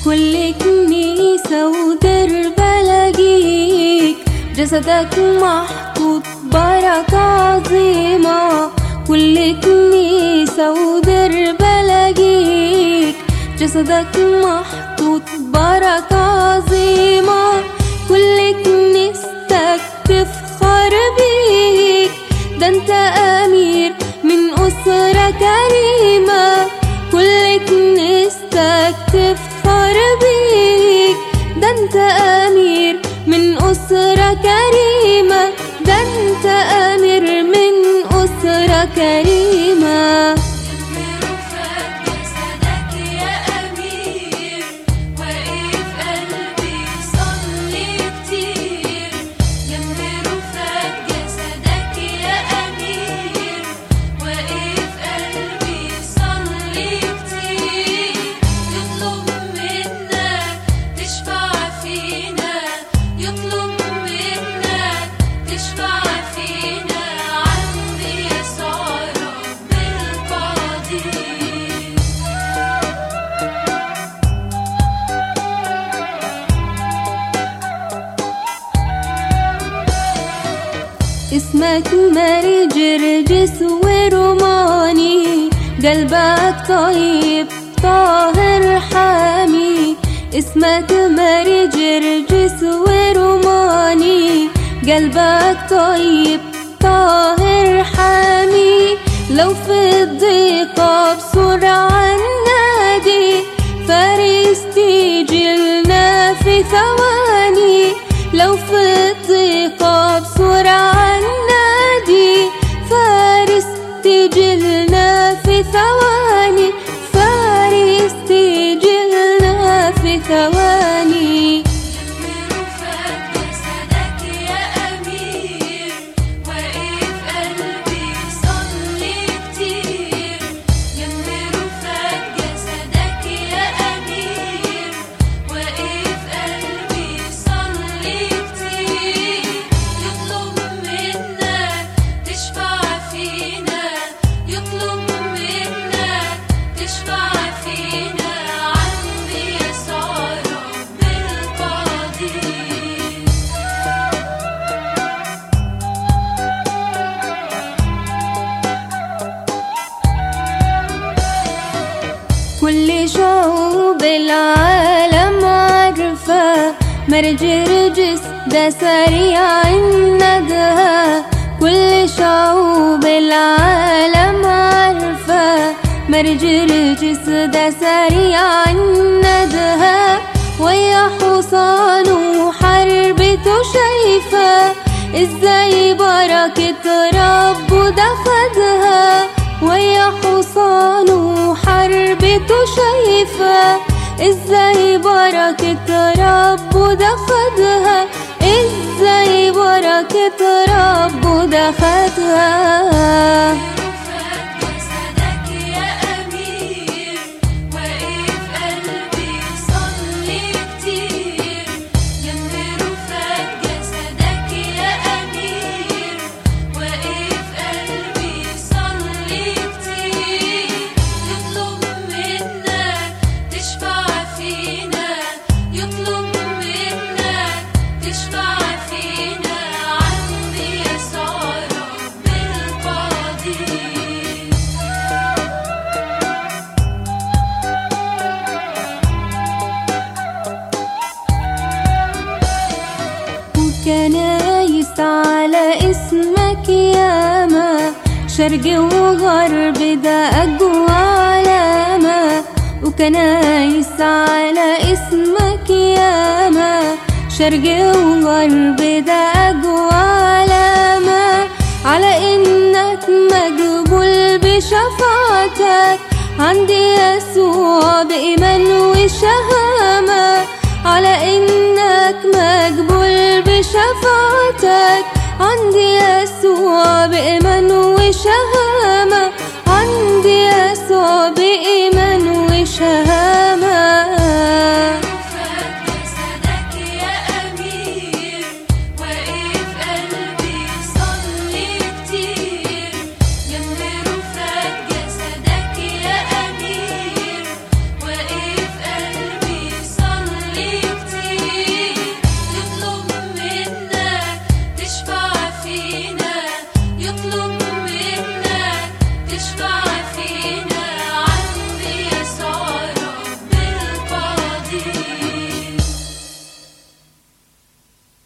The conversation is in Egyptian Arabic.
كل كنيسة ودر بلاقيك جسدك محطوط بركة عظيمة كل كنيسة ودر بلاقيك جسدك محطوط بركة عظيمة كل كنيستك تفخر بيك ده انت أمير من أسرة كريمة كل كنيستك تفخر بيك ده انت أمير من أسرة كريمة ده انت أمير من أسرة كريمة برفعت جسدك يا أمير واقف قلبي صلي كتير جنب رفعت جسدك يا أمير واقف قلبي صلي كتير يطلب منك تشفع فينا يطلب منك تشفع فينا عند يسوع رب القدير اسمك ماري جرجس وروماني قلبك طيب طاهر حامي اسمك ماري جرجس وروماني قلبك طيب طاهر حامي لو في الضيقة بسرعة نادي فارس تيجي لنا في ثواني لو في الضيقة بسرعة نادي فارس تيجي لنا في ثواني فارس تيجي لنا في ثواني برفعت جسدك يا أمير واقف قلبي صلي كتير جنب رفعت جسدك يا أمير واقف قلبي صلي كتير يطلب منك تشفع فينا يطلب منك تشفع فينا عند يسوع رب القدير كل شعوب العالم عارفة مرجرجس ده سريع الندى كل شعوب العالم عارفة مرجرجس ده سريع الندى ويا حصانه حربته شايفة ازاي بركة ربه ده خدها ويا حصانه حربته شايفة ازاي بركة ربه ده خدها ازاي بركة ربه ده خدها برفعت جسدك يا أمير واقف قلبي صلي كتير جنب رفعت جسدك يا أمير واقف قلبي صلي كتير يطلب منك تشفع فينا يطلب منك تشفع فينا عند يسوع رب القدير وكنايس على اسمك ياما شرق وغرب ده أقوى علامة وكنايس على اسمك ياما شرق وغرب ده أقوى علامة على إنك مقبول بشفاعتك عند يسوع بإيمان وشهامة على إنك مقبول بشفاعتك عند يسوع بإيمان وشهامة عند يسوع بإيمان وشهامة برفعت جسدك يا أمير واقف قلبي صلي كتير جنب رفعت جسدك يا أمير واقف قلبي صلي كتير